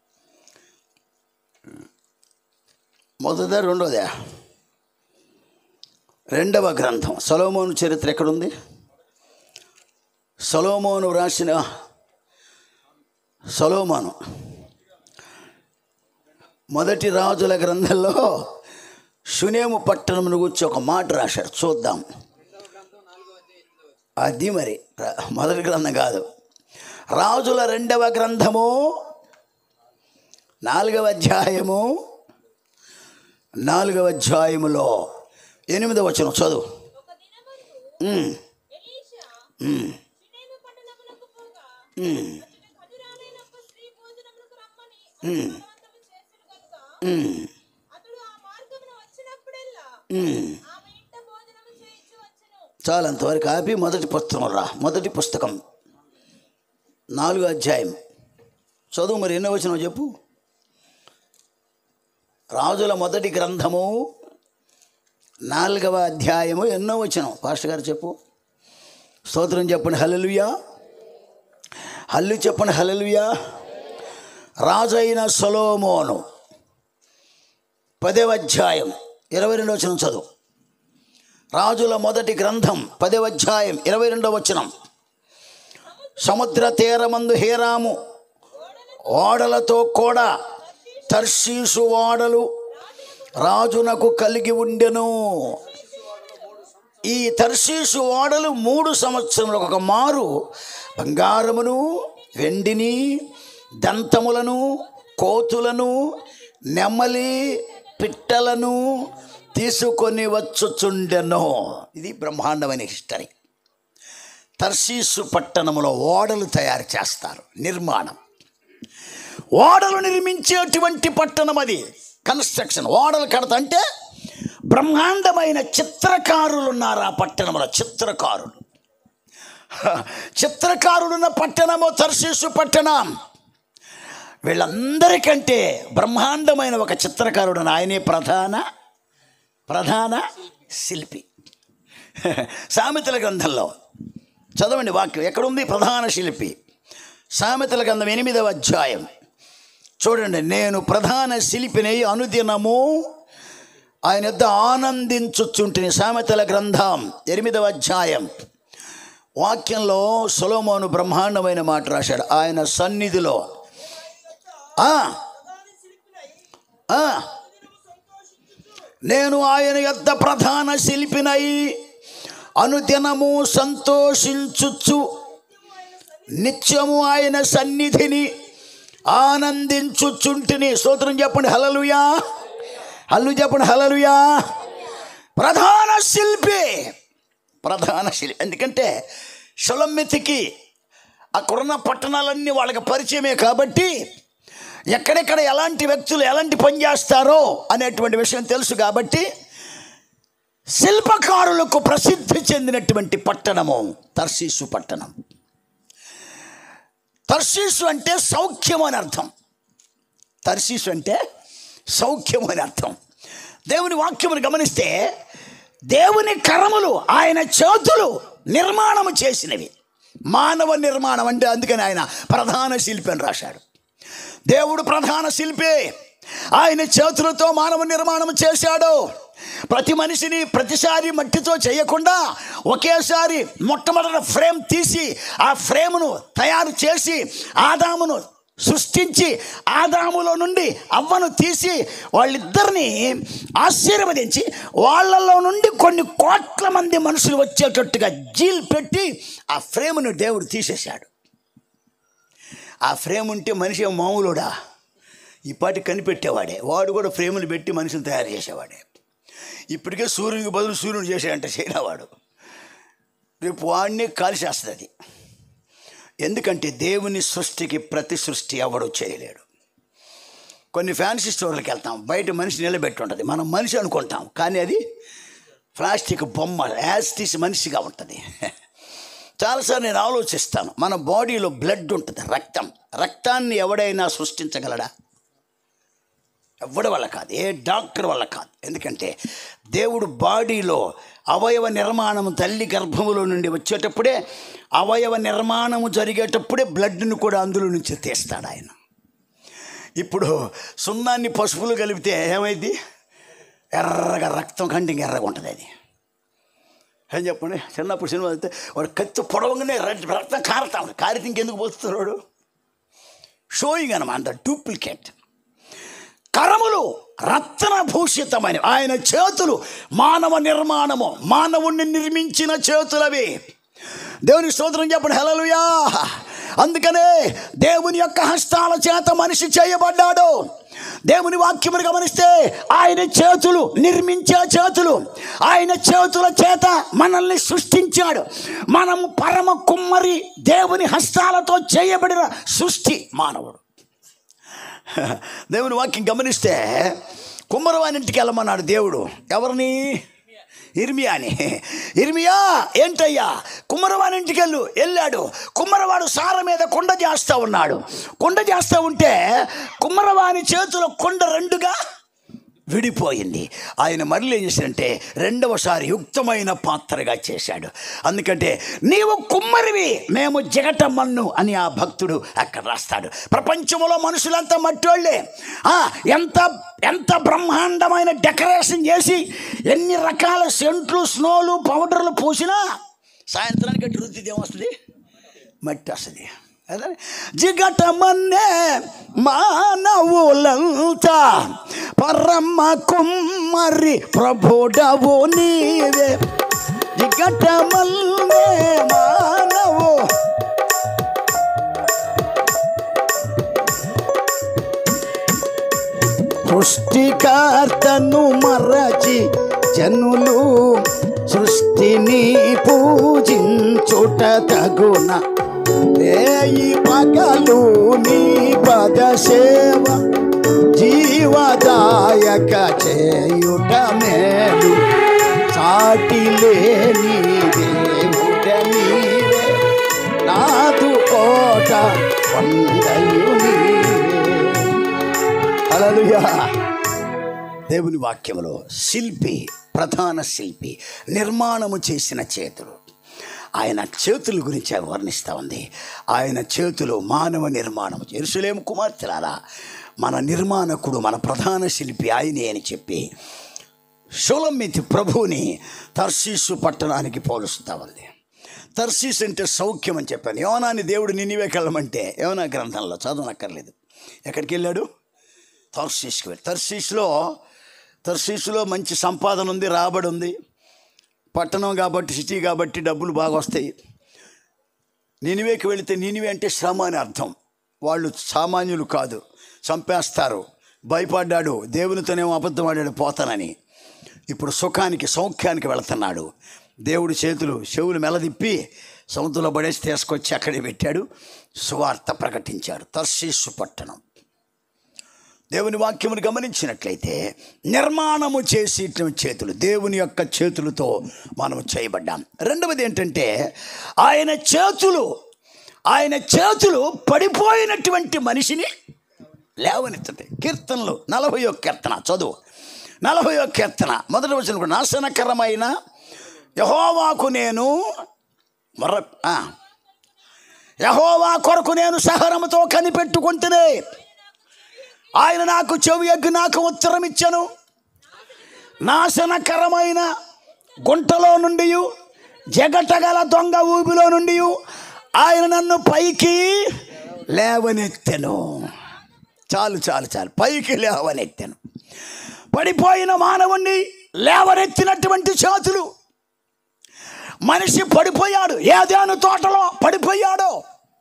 మొదటిదా రెండోదా రెండవ గ్రంథం సొలోమోను చరిత్ర ఎక్కడుంది సొలోమోను రాసిన సొలోమోను మొదటి రాజుల గ్రంథంలో సునేము పట్టణం గురించి ఒక మాట రాశాడు చూద్దాం అది మరి ర- మొదటి గ్రంథం కాదు రాజుల రెండవ గ్రంథము నాలుగవ అధ్యాయము నాలుగవ అధ్యాయములో ఎనిమిదవ వచనం చదువు ఒక దినమందు ఉమ్, ఎలీషా ఉమ్, షునేము పట్టణమునకు పోగా ఉమ్, అతడు కదురాలైన ఒక స్త్రీ భోజనమునకు రమ్మని ఉమ్, బలవంతము చేసెను గనుక ఉమ్, అతడు ఆ మార్గమున వచ్చినప్పుడెల్లా ఉమ్. ఆమె ఇంట భోజనము చేయించు వచ్చెను చాలు అంతవరకు ఆపి మొదటి పుస్తకం రా మొదటి పుస్తకం నాలుగో అధ్యాయం చదువు మరి ఎన్నో వచ్చినావు చెప్పు రాజుల మొదటి గ్రంథము నాలుగవ అధ్యాయము ఎన్నో వచ్చినావు పాస్టర్ గారు చెప్పు స్తోత్రం చెప్పండి హల్లెలూయా హల్లు చెప్పండి హల్లెలూయా రాజు అయిన సొలోమోను పదవ అధ్యాయం ఇరవై రెండవ వచనం చదువు రాజుల మొదటి గ్రంథం పదవ అధ్యాయం ఇరవై రెండవ వచనం సముద్ర తీరమందు హేరాము ఓడలతో కూడా తర్షీసు ఓడలు రాజునకు కలిగి ఉండెను ఈ తర్శీసు ఓడలు మూడు సంవత్సరములకు ఒక మారు బంగారమును వెండిని దంతములను కోతులను నెమలి పిట్టలను తీసుకొని వచ్చుచుండెను ఇది బ్రహ్మాండమైన హిస్టరీ తర్శీసు పట్టణములో ఓడలు తయారు చేస్తారు నిర్మాణం ఓడలు నిర్మించేటువంటి పట్టణం అది కన్స్ట్రక్షన్ ఓడలు కడత అంటే బ్రహ్మాండమైన చిత్రకారులు ఉన్నారు ఆ పట్టణంలో చిత్రకారులు చిత్రకారులున్న పట్టణము తర్శీసు పట్టణం వీళ్ళందరికంటే బ్రహ్మాండమైన ఒక చిత్రకారుడు ఆయనే ప్రధాన ప్రధాన శిల్పి సామెతల గ్రంథంలో చదవండి వాక్యం ఎక్కడుంది ప్రధాన శిల్పి సామెతల గ్రంథం ఎనిమిదవ అధ్యాయం చూడండి నేను ప్రధాన శిల్పిని అనుదినము ఆయన యొద్ద ఆనందించుచుంటిని సామెతల గ్రంథం ఎనిమిదవ అధ్యాయం వాక్యంలో సొలోమోను బ్రహ్మాండమైన మాట రాశాడు ఆయన సన్నిధిలో ఆ, ఆ, నేను ఆయన యొద్ద ప్రధాన శిల్పినై అనుదినము సంతోషించుచు నిత్యము ఆయన సన్నిధిని ఆనందించుచుంటిని స్తోత్రం చెప్పండి హలలుయా హల్లు చెప్పండి హలలుయా ప్రధాన శిల్పి ప్రధాన శిల్పి ఎందుకంటే సులమ్మితికి అక్కడున్న పట్టణాలన్నీ వాళ్ళకి పరిచయమే కాబట్టి ఎక్కడెక్కడ ఎలాంటి వ్యక్తులు ఎలాంటి పని చేస్తారో అనేటువంటి విషయం తెలుసు కాబట్టి శిల్పకారులకు ప్రసిద్ధి చెందినటువంటి పట్టణము తర్శీసు పట్టణం తర్శీసు అంటే సౌఖ్యం అని అర్థం తర్శీసు అంటే సౌఖ్యం అని అర్థం దేవుని వాక్యమును గమనిస్తే దేవుని కరములు ఆయన చేతులు నిర్మాణము చేసినవి మానవ నిర్మాణం అంటే అందుకని ఆయన ప్రధాన శిల్పి అని రాశాడు దేవుడు ప్రధాన శిల్పి ఆయన చేతులతో మానవ నిర్మాణం చేశాడు ప్రతి మనిషిని ప్రతిసారి మట్టితో చేయకుండా ఒకేసారి మొట్టమొదటి ఫ్రేమ్ తీసి ఆ ఫ్రేమ్ను తయారు చేసి ఆదామును సృష్టించి ఆదాములో నుండి అవ్వను తీసి వాళ్ళిద్దరిని ఆశీర్వదించి వాళ్ళలో నుండి కొన్ని కోట్ల మంది మనుషులు వచ్చేటట్టుగా జీల్ పెట్టి ఆ ఫ్రేమ్ను దేవుడు తీసేశాడు ఆ ఫ్రేమ్ ఉంటే మనిషి ఏం మామూలుడా ఈ పాటి కనిపెట్టేవాడే వాడు కూడా ఫ్రేములు పెట్టి మనిషిని తయారు చేసేవాడే ఇప్పటికే సూర్యునికి బదులు సూర్యుడు చేసాడంట చైనా వాడు రేపు వాడిని కాల్చేస్తుంది అది ఎందుకంటే దేవుని సృష్టికి ప్రతి సృష్టి ఎవడు చేయలేడు కొన్ని ఫ్యాన్సీ స్టోర్లకు వెళ్తాం బయట మనిషి నిలబెట్టి ఉంటుంది మనం మనిషి అనుకుంటాం కానీ అది ప్లాస్టిక్ బొమ్మ యాస్టిస్ మనిషిగా ఉంటుంది చాలాసార్లు నేను ఆలోచిస్తాను మన బాడీలో బ్లడ్ ఉంటుంది రక్తం రక్తాన్ని ఎవడైనా సృష్టించగలడా ఎవడి వల్ల కాదు ఏ డాక్టర్ వల్ల కాదు ఎందుకంటే దేవుడు బాడీలో అవయవ నిర్మాణము తల్లి గర్భములో నుండి వచ్చేటప్పుడే అవయవ నిర్మాణము జరిగేటప్పుడే బ్లడ్ను కూడా అందులో నుంచి తీస్తాడు ఆయన ఇప్పుడు సున్నాన్ని పసుపులు కలిపితే ఏమైంది ఎర్రగా రక్తం కంటే ఇంకా ఎర్రగా ఉంటుంది అది ఏం చెప్పండి చిన్నప్పుడు సినిమా అయితే వాడు కత్తి పొడవగానే ర- రక్తం కారుతా ఉంది కారితే ఇంకెందుకు పోస్తున్నాడు షోయింగ్ అనమాట డూప్లికేట్ కరములు రత్న భూషితమైన ఆయన చేతులు మానవ నిర్మాణము మానవుణ్ణి నిర్మించిన చేతులవి దేవుని స్తోత్రం చెప్పండి హలలుయా అందుకనే దేవుని యొక్క హస్తాల చేత మనిషి చేయబడ్డాడు దేవుని వాక్యమును గమనిస్తే ఆయన చేతులు నిర్మించే చేతులు ఆయన చేతుల చేత మనల్ని సృష్టించాడు మనము పరమ కుమ్మరి దేవుని హస్తాలతో చేయబడిన సృష్టి మానవుడు దేవుని వాక్యం గమనిస్తే కుమ్మరవానింటికి వెళ్ళమన్నాడు దేవుడు ఎవరిని ఇర్మియాని ఇర్మియా ఏంటయ్యా కుమ్మరవానింటికి వెళ్ళు వెళ్ళాడు కుమ్మరవాడు సార మీద కుండ చేస్తూ ఉన్నాడు కుండ చేస్తూ ఉంటే కుమ్మరవాని చేతిలో కుండ రెండుగా విడిపోయింది ఆయన మరలి ఏం చేశాడంటే రెండవసారి యుక్తమైన పాత్రగా చేశాడు అందుకంటే నీవు కుమ్మరివి మేము జగటమ్మన్ను అని ఆ భక్తుడు అక్కడ రాస్తాడు ప్రపంచంలో మనుషులంతా మట్టోళ్ళే ఆ, ఎంత ఎంత బ్రహ్మాండమైన డెకరేషన్ చేసి ఎన్ని రకాల సెంట్లు స్నోలు పౌడర్లు పూసినా సాయంత్రానికి అటు రుద్దిది ఏమొస్తుంది మట్టి వస్తుంది అదే జిగటమన్నే మానవులంతా పరమ కుమ్మరి ప్రభుడవు నీవే జిగటమల్లే మానవు సృష్టికర్తను మరచి జనులు సృష్టిని పూజించుట తగున రేయి పగలు నీ పద సేవ జీవదాయక చేయుట మేలు సాటి లేని దేవుడ నీవే నాదు కోట కొండయు నీవే హల్లెలూయా దేవుని వాక్యములో శిల్పి ప్రధాన శిల్పి నిర్మాణము చేసిన చేతులు ఆయన చేతుల గురించి ఆయన వర్ణిస్తూ ఉంది ఆయన చేతులు మానవ నిర్మాణం ఎరుసలేం కుమార్తెలారా మన నిర్మాణకుడు మన ప్రధాన శిల్పి ఆయనే అని చెప్పి షోలమ్మితి ప్రభువుని తర్శీసు పట్టణానికి పోలుస్తూ ఉంది తర్శీస్ అంటే సౌఖ్యం అని చెప్పాను యోనాని దేవుడు నినివేకి వెళ్ళమంటే యోనా గ్రంథంలో చదవనక్కర్లేదు ఎక్కడికి వెళ్ళాడు తర్శీస్కి వెళ్ళి తర్శీస్లో తర్శీస్లో మంచి సంపాదన ఉంది రాబడి ఉంది పట్టణం కాబట్టి సిటీ కాబట్టి డబ్బులు బాగా వస్తాయి నినివేకి వెళితే నినివే అంటే శ్రమ అని అర్థం వాళ్ళు సామాన్యులు కాదు చంపేస్తారు భయపడ్డాడు దేవునితోనేమో అబద్ధం ఆడాడు పోతానని ఇప్పుడు సుఖానికి సౌఖ్యానికి వెళుతున్నాడు దేవుడి చేతులు చెవులు మెలదిప్పి సముద్రంలో పడేసి తీసుకొచ్చి అక్కడే పెట్టాడు సువార్త ప్రకటించాడు తర్శీసు పట్టణం దేవుని వాక్యమును గమనించినట్లయితే నిర్మాణము చేసి చేతులు దేవుని యొక్క చేతులతో మనం చేయబడ్డాం రెండవది ఏంటంటే ఆయన చేతులు ఆయన చేతులు పడిపోయినటువంటి మనిషిని లేవనెత్తుంది కీర్తనలు నలభై ఒక్క కీర్తన చదువు నలభై ఒక్క కీర్తన మొదటి వచ్చిన కూడా నాశనకరమైన యహోవాకు నేను మర ఆ. యహోవా కొరకు నేను సహనముతో కనిపెట్టుకుంటేనే ఆయన నాకు చెవి ఎగ్గు నాకు ఉత్తరం ఇచ్చను నాశనకరమైన గుంటలో నుండి జగటగల దొంగ ఊబిలో నుండి ఆయన నన్ను పైకి లేవనెత్తెను చాలు చాలు చాలు పైకి లేవనెత్తెను పడిపోయిన మానవుణ్ణి లేవనెత్తినటువంటి చేతులు మనిషి పడిపోయాడు ఏదేను తోటలో పడిపోయాడో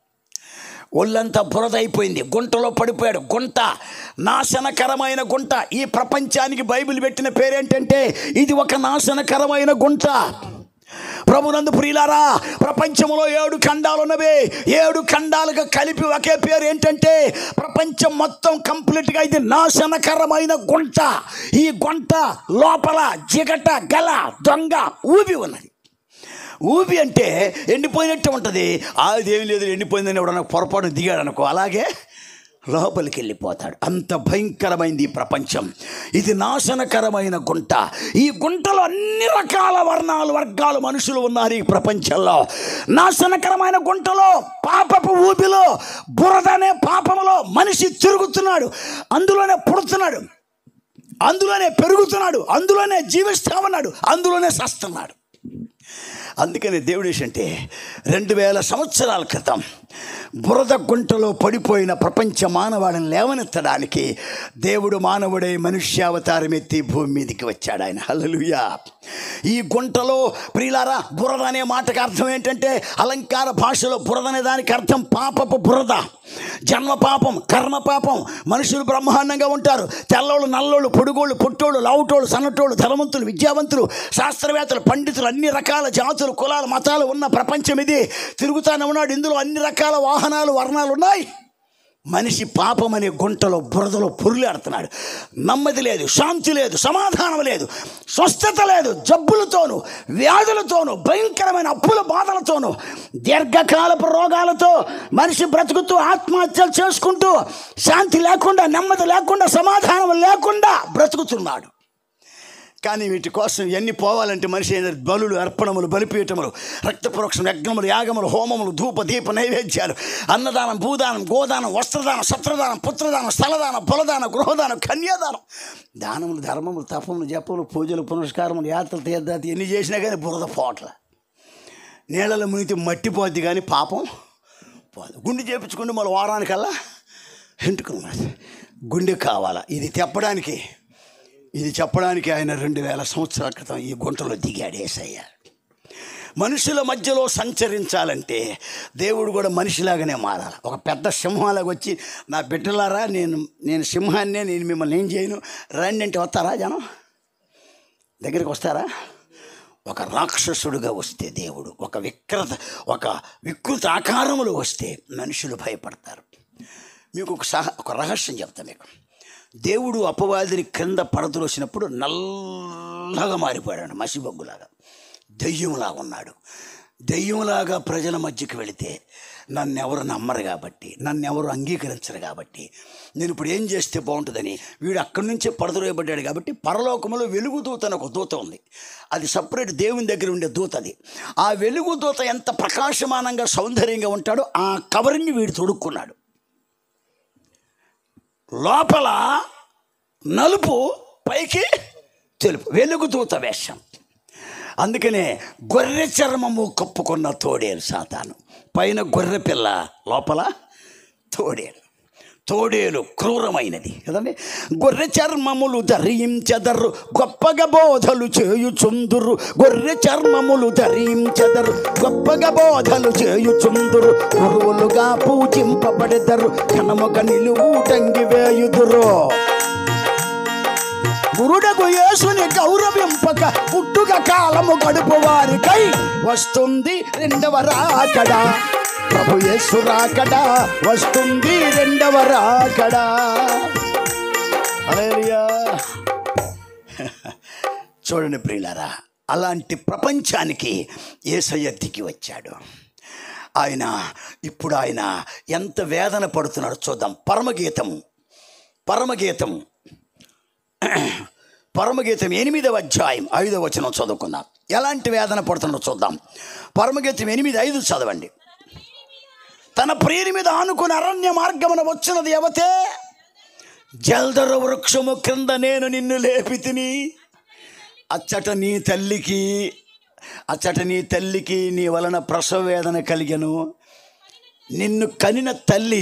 ఒళ్ళంతా బురదైపోయింది గుంటలో పడిపోయాడు గుంట నాశనకరమైన గుంట ఈ ప్రపంచానికి బైబిల్ పెట్టిన పేరేంటంటే ఇది ఒక నాశనకరమైన గుంట ప్రభునందు ప్రియులారా ప్రపంచంలో ఏడు ఖండాలు ఉన్నవి ఏడు ఖండాలుగా కలిపి ఒకే పేరు ఏంటంటే ప్రపంచం మొత్తం కంప్లీట్గా ఇది నాశనకరమైన గుంట ఈ గుంట లోపల జిగట గల దొంగ ఊబి ఉన్నది ఊబి అంటే ఎండిపోయినట్టు ఉంటుంది అదేం లేదు ఎండిపోయిందని ఎవడన్నా పొరపాటు దిగాడు అనుకో అలాగే లోపలికి వెళ్ళిపోతాడు అంత భయంకరమైంది ఈ ప్రపంచం ఇది నాశనకరమైన గుంట ఈ గుంటలో అన్ని రకాల వర్ణాలు వర్గాలు మనుషులు ఉన్నారు ఈ ప్రపంచంలో నాశనకరమైన గుంటలో పాపపు ఊబిలో బురదనే పాపములో మనిషి తిరుగుతున్నాడు అందులోనే పుడుతున్నాడు అందులోనే పెరుగుతున్నాడు అందులోనే జీవిస్తా ఉన్నాడు అందులోనే సస్తున్నాడు అందుకని దేవుడు అంటే రెండు వేల సంవత్సరాల క్రితం బురద గుంటలో పడిపోయిన ప్రపంచ మానవాళిని లేవనెత్తడానికి దేవుడు మానవుడై మనుష్యావతారం ఎత్తి భూమి మీదకి వచ్చాడు ఆయన హల్లెలూయా ఈ గుంటలో ప్రియులారా బురద అనే మాటకి అర్థం ఏంటంటే అలంకార భాషలో బురద అనే దానికి అర్థం పాపపు బురద జన్మ పాపం కర్మ పాపం మనుషులు బ్రహ్మాండంగా ఉంటారు తెల్లోళ్ళు నల్లోళ్ళు పొడుగోళ్ళు పుట్టోళ్ళు లావుటోళ్ళు సన్నటోళ్ళు ధనవంతులు విద్యావంతులు శాస్త్రవేత్తలు పండితులు అన్ని రకాల జాతులు కులాలు మతాలు ఉన్న ప్రపంచం ఇది తిరుగుతానే ఉన్నాడు ఇందులో అన్ని రకాల వాహనాలు వర్ణాలు ఉన్నాయి మనిషి పాపం అనే గుంటలో బురదలో పొరులాడుతున్నాడు నెమ్మది లేదు శాంతి లేదు సమాధానం లేదు స్వస్థత లేదు జబ్బులతోనూ వ్యాధులతోనూ భయంకరమైన అప్పుల బాధలతోనూ దీర్ఘకాలపు రోగాలతో మనిషి బ్రతుకుతూ ఆత్మహత్యలు చేసుకుంటూ శాంతి లేకుండా నెమ్మది లేకుండా సమాధానం లేకుండా బ్రతుకుతున్నాడు కానీ వీటి కోసం ఎన్ని పోవాలంటే మనిషి అయిన బలులు అర్పణములు బలిపీఠములు రక్తపురోక్షం యజ్ఞములు యాగములు హోమములు ధూప దీప నైవేద్యాలు అన్నదానం భూదానం గోదానం వస్త్రదానం సత్రదానం పుత్రదానం స్థలదానం పొలదానం గృహదానం కన్యాదానం దానములు ధర్మములు తపములు జపములు పూజలు పునస్కారములు యాత్రలు తీర్థాలు ఎన్ని చేసినా కానీ బురద పోట్ల నీళ్ళలో మునిగితే మట్టి పోద్ది కానీ పాపం పోదు గుండె చేపించుకుంటే మళ్ళీ వారానికల్లా ఎంటుకుని గుండె కావాలా ఇది తెప్పడానికి ఇది చెప్పడానికి ఆయన రెండు వేల సంవత్సరాల క్రితం ఈ గుంటలో దిగాడు ఏసయ్య మనుషుల మధ్యలో సంచరించాలంటే దేవుడు కూడా మనిషిలాగానే మారాలి ఒక పెద్ద సింహాలకు వచ్చి నా బిడ్డలారా నేను నేను సింహాన్నే నేను మిమ్మల్ని ఏం చేయను రండి అంటే వస్తారా జనం దగ్గరికి వస్తారా ఒక రాక్షసుడుగా వస్తే దేవుడు ఒక వికృత ఒక వికృత ఆకారములో వస్తే మనుషులు భయపడతారు మీకు ఒక సహ ఒక రహస్యం చెప్తా మీకు దేవుడు అపవాదిని క్రింద పడద్రోసినప్పుడు నల్లగా మారిపోయాడు మసిబొగ్గులాగా దెయ్యంలాగా ఉన్నాడు దెయ్యంలాగా ప్రజల మధ్యకి వెళితే నన్ను ఎవరు నమ్మరు కాబట్టి నన్ను ఎవరు అంగీకరించరు కాబట్టి నేను ఇప్పుడు ఏం చేస్తే బాగుంటుందని వీడు అక్కడి నుంచే పడదరోయబడ్డాడు కాబట్టి పరలోకములో వెలుగు దూత అని ఒక దూత ఉంది అది సపరేట్ దేవుని దగ్గర ఉండే దూత అది ఆ వెలుగు దూత ఎంత ప్రకాశమానంగా సౌందర్యంగా ఉంటాడో ఆ కవరింగ్ వీడు తొడుక్కున్నాడు లోపల నలుపు పైకి తెలుపు వెలుగుతూత వేషం అందుకనే గొర్రె చర్మము కప్పుకున్న తోడేలు సాతాను పైన గొర్రె పిల్ల లోపల తోడేలు తోడేలు క్రూరమైనది కదండి గొర్రె చర్మములు ధరించెదరు గొప్పగా బోధలు చేయుచుందురు గొర్రె చర్మములు ధరించెదరు గొప్పగా బోధలు చేయుచుందురు గురువులుగా పూజింపబడెదరు కనమొక నిలువు టంగి వేయుదురు గురుడకు యేసుని గౌరవింపక పుట్టుక కాలము గడుపు వారికై వస్తుంది రెండవ రాకడా ప్రభు యేసు రాకడా వస్తుంది రెండవ రాకడా హల్లెలూయా. చూడండి ప్రియులారా అలాంటి ప్రపంచానికి ఏసయ్య దిగి వచ్చాడు ఆయన ఇప్పుడు ఆయన ఎంత వేదన పడుతున్నాడో చూద్దాం పరమగీతము పరమగీతము పరమగీతం ఎనిమిదవ అధ్యాయం ఐదవ వచనం చదువుకుందాం ఎలాంటి వేదన పడుతుందో చూద్దాం పరమగీతం ఎనిమిది ఐదు చదవండి తన ప్రియుని మీద ఆనుకుని అరణ్య మార్గమున వచ్చినది ఎవతే జల్దర వృక్షము క్రింద నేను నిన్ను లేపి తిని అచ్చట నీ తల్లికి అచ్చట నీ తల్లికి నీ వలన ప్రసవ వేదన కలిగను నిన్ను కనిన తల్లి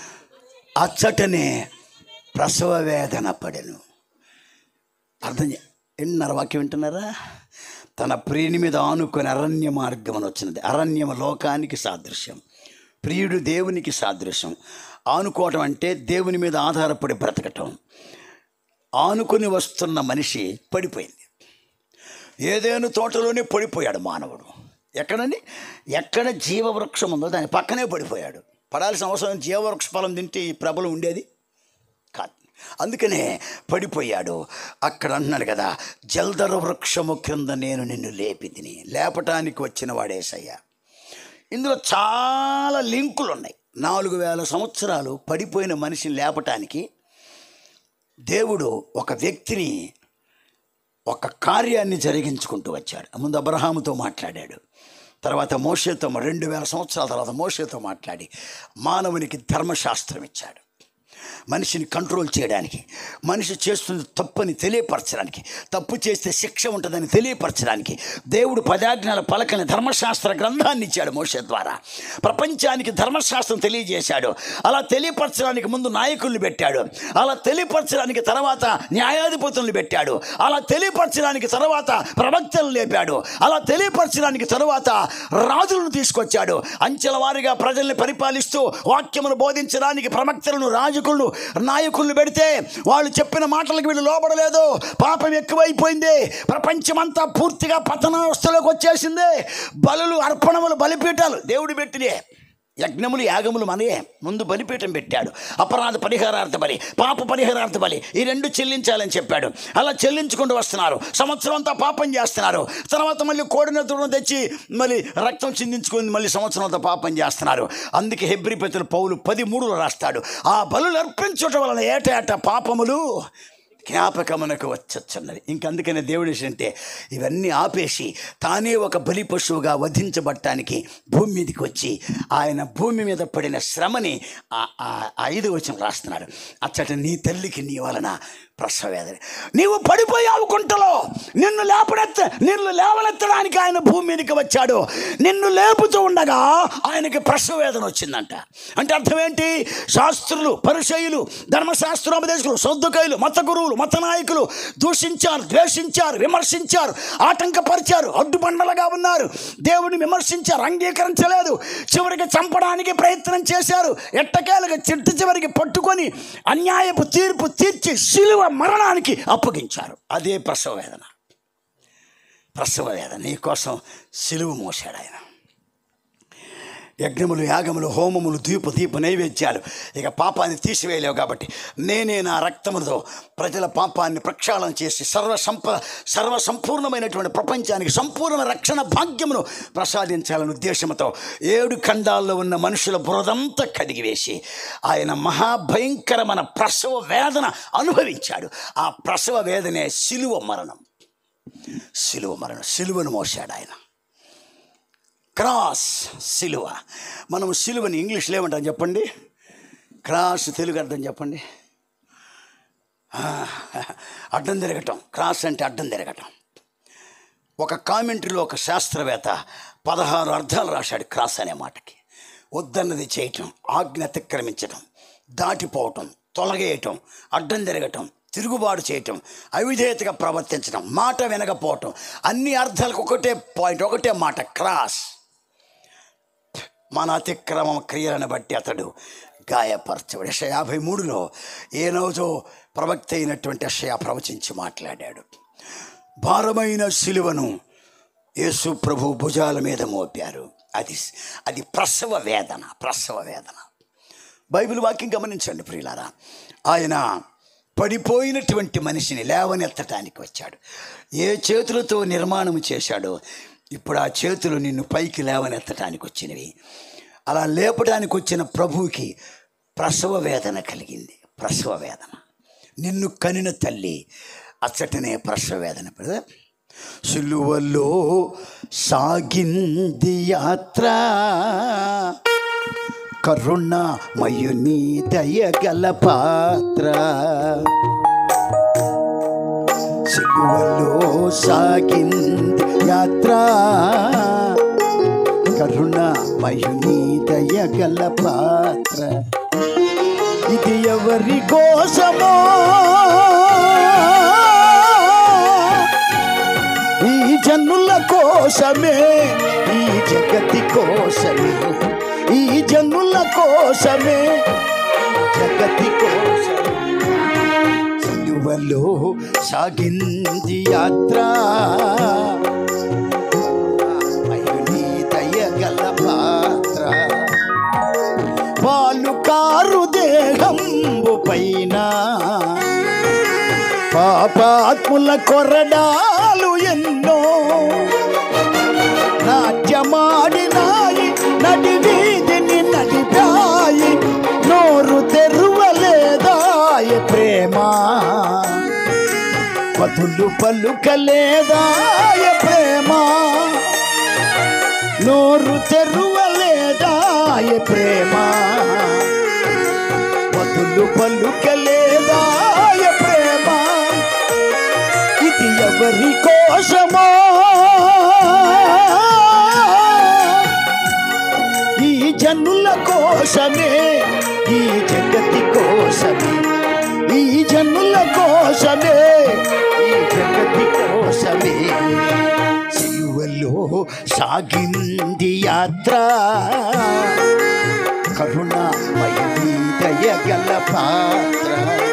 అచ్చటనే ప్రసవ వేదన పడెను అర్థం చే- వింటున్నారా వాక్యం వింటున్నారా తన ప్రియుని మీద ఆనుకొని అరణ్య మార్గం అని వచ్చినది అరణ్యం లోకానికి సాదృశ్యం ప్రియుడు దేవునికి సాదృశ్యం ఆనుకోవటం అంటే దేవుని మీద ఆధారపడి బ్రతకటం ఆనుకొని వస్తున్న మనిషి పడిపోయింది ఏదేను తోటలోనే పడిపోయాడు మానవుడు ఎక్కడండి ఎక్కడ జీవవృక్షం ఉందో దాని పక్కనే పడిపోయాడు పడాల్సిన అవసరం జీవవృక్ష ఫలం తింటే ఈ ప్రభలు ఉండేది కాదు అందుకనే పడిపోయాడు అక్కడ అన్నాడు కదా జల్దర వృక్షము క్రింద నేను నిన్ను లేపి తిని లేపటానికి వచ్చిన వాడేసయ్యా ఇందులో చాలా లింకులు ఉన్నాయి నాలుగు వేల సంవత్సరాలు పడిపోయిన మనిషిని లేపటానికి దేవుడు ఒక వ్యక్తిని ఒక కార్యాన్ని జరిగించుకుంటూ వచ్చాడు ముందు అబ్రహాముతో మాట్లాడాడు తర్వాత మోషేతో రెండు వేల సంవత్సరాల తర్వాత మోషేతో మాట్లాడి మానవునికి ధర్మశాస్త్రం ఇచ్చాడు మనిషిని కంట్రోల్ చేయడానికి మనిషి చేస్తుంది తప్పని తెలియపరచడానికి తప్పు చేస్తే శిక్ష ఉంటుందని తెలియపరచడానికి దేవుడు పదాజ్ఞాల పలకని ధర్మశాస్త్ర గ్రంథాన్ని ఇచ్చాడు మోషే ద్వారా ప్రపంచానికి ధర్మశాస్త్రం తెలియజేశాడు అలా తెలియపరచడానికి ముందు నాయకుల్ని పెట్టాడు అలా తెలియపరచడానికి తర్వాత న్యాయాధిపతులను పెట్టాడు అలా తెలియపరచడానికి తర్వాత ప్రవక్తలను లేపాడు అలా తెలియపరచడానికి తరువాత రాజులను తీసుకొచ్చాడు అంచెల వారిగా ప్రజల్ని పరిపాలిస్తూ వాక్యమును బోధించడానికి ప్రవక్తలను రాజకులను నాయకులను పెడితే వాళ్ళు చెప్పిన మాటలకు వీళ్ళు లోబడలేదు పాపం ఎక్కువైపోయింది ప్రపంచమంతా పూర్తిగా పతనావస్థలోకి వచ్చేసింది బలులు అర్పణములు బలిపీఠాలు దేవుడు పెట్టినే యజ్ఞములు యాగములు మనయే ముందు బలిపీఠం పెట్టాడు అపరాధ పరిహారార్థ బలి పాప పరిహారార్థ బలి ఈ రెండు చెల్లించాలని చెప్పాడు అలా చెల్లించుకుంటూ వస్తున్నారు సంవత్సరం అంతా పాపం చేస్తున్నారు తర్వాత మళ్ళీ కోడినతులను తెచ్చి మళ్ళీ రక్తం చిందించుకొని మళ్ళీ సంవత్సరం అంతా పాపం చేస్తున్నారు అందుకే హెబ్రిపతులు పౌలు పది మూడులో రాస్తాడు ఆ బలులు అర్పించటం వలన ఏటేట పాపములు జ్ఞాపకమునకు వచ్చొచ్చున్నది ఇంకందుకనే దేవుడు అంటే ఇవన్నీ ఆపేసి తానే ఒక బలి పశువుగా వధించబడటానికి భూమి మీదకి వచ్చి ఆయన భూమి మీద పడిన శ్రమని ఆ- ఆ ఆ ఐదు వచనం రాస్తున్నాడు అచ్చట నీ తల్లికి నీ వలన ప్రసవేదన నీవు పడిపోయావు గుంటలో నిన్ను లేపనెత్త నిన్ను లేవనెత్తడానికి ఆయన భూమి మీదకి వచ్చాడు నిన్ను లేపుతూ ఉండగా ఆయనకి ప్రసవ వేదన వచ్చిందంట అంటే అర్థం ఏంటి శాస్త్రులు పరిచయులు ధర్మశాస్త్రోపదేశకులు సొద్దుకాయలు మత గురువులు మత నాయకులు దూషించారు ద్వేషించారు విమర్శించారు ఆటంకపరిచారు అడ్డుబండలుగా ఉన్నారు దేవుడిని విమర్శించారు అంగీకరించలేదు చివరికి చంపడానికి ప్రయత్నం చేశారు ఎట్టకేలుగా చిట్ట చివరికి పట్టుకొని అన్యాయపు తీర్పు తీర్చి శిలువ మరణానికి అప్పగించారు అదే ప్రసవ వేదన ప్రసవ వేదన నీకోసం శిలువ మోసాడు ఆయన యజ్ఞములు యాగములు హోమములు దీపు దీప నైవేద్యాలు ఇక పాపాన్ని తీసివేయలేవు కాబట్టి నేనే నా రక్తములతో ప్రజల పాపాన్ని ప్రక్షాళన చేసి సర్వ సంప సర్వ సంపూర్ణమైనటువంటి ప్రపంచానికి సంపూర్ణ రక్షణ భాగ్యమును ప్రసాదించాలనే ఉద్దేశంతో ఏడు ఖండాల్లో ఉన్న మనుషుల బురదంతా కడిగివేసి ఆయన మహాభయంకరమైన ప్రసవ వేదన అనుభవించాడు ఆ ప్రసవ వేదనే శిలువ మరణం శిలువ మరణం శిలువను మోసాడు ఆయన క్రాస్ సిలువ మనం సిలువని ఇంగ్లీష్లో ఏమంటాం చెప్పండి క్రాస్ తెలుగు అర్థం చెప్పండి ఆ, అడ్డం తిరగటం క్రాస్ అంటే అడ్డం తిరగటం ఒక కామెంటరీలో ఒక శాస్త్రవేత్త పదహారు అర్థాలు రాశాడు క్రాస్ అనే మాటకి వద్దన్నది చేయటం ఆజ్ఞ అతిక్రమించటం దాటిపోవటం తొలగేయటం అడ్డం తిరగటం తిరుగుబాటు చేయటం అవిధేయతగా ప్రవర్తించడం మాట వినకపోవటం అన్ని అర్థాలకు ఒకటే పాయింట్ ఒకటే మాట క్రాస్ మన అతిక్రమం క్రియలను బట్టి అతడు గాయపరచబడి యెషయా యాభై మూడులో ఏ రోజు ప్రవక్త అయినటువంటి అషయా ప్రవచించి మాట్లాడాడు భారమైన శిలువను యేసు ప్రభు భుజాల మీద మోపారు అది అది ప్రసవ వేదన ప్రసవ వేదన బైబిల్ వాక్యం గమనించండి ప్రియులారా ఆయన పడిపోయినటువంటి మనిషిని లేవనెత్తటానికి వచ్చాడు ఏ చేతులతో నిర్మాణం చేశాడో ఇప్పుడు ఆ చేతులు నిన్ను పైకి లేవనెత్తటానికి వచ్చినవి అలా లేపడానికి వచ్చిన ప్రభువుకి ప్రసవ వేదన కలిగింది ప్రసవ వేదన నిన్ను కనిన తల్లి అచ్చటనే ప్రసవ వేదన కదా సులువలో సాగింది యాత్ర కరుణమయుని దయగల పాత్ర సిగువలో సాగింది యాత్ర కరుణమయుని దయగల పాత్ర ఇది ఎవరి కోసమో ఈ జనుల కోసమే ఈ జగతి కోసమే ఈ జనుల కోసమే జగతి కోసమే సిలువలో సాగింది యాత్ర అయుని దయగల పాత్ర పాలు కారు దేహంబు పైన పాపాత్ముల కొరడాలు ఎన్నో నాట్యమాడినాయి నడి వీధిని నడిపాయి నోరు తెరువలేదాయ ప్రేమ పదులు పలుకలేదాయ ప్రేమ నోరు తెరువలేదాయ ప్రేమ పదులు పలుకలేదాయ ప్రేమ ఇది ఎవరి కోసమో ఈ జనుల కోసమే ఈ జగతి కోసమే ఈ జనుల కోసమే ఈ జగతి కోసమే సిలువలో సాగింది యాత్ర కరుణామయీ దయగల పాత్ర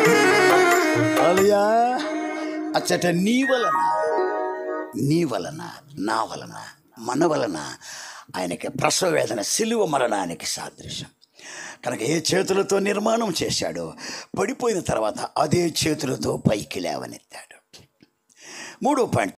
అలయా అచ్చట నీ వలన నీ వలన నా వలన మన వలన ఆయనకి ప్రసవ వేదన సిలువ మరణానికి సాదృశ్యం కనుక ఏ చేతులతో నిర్మాణం చేశాడో పడిపోయిన తర్వాత అదే చేతులతో పైకి లేవనెత్తాడు మూడో పాయింట్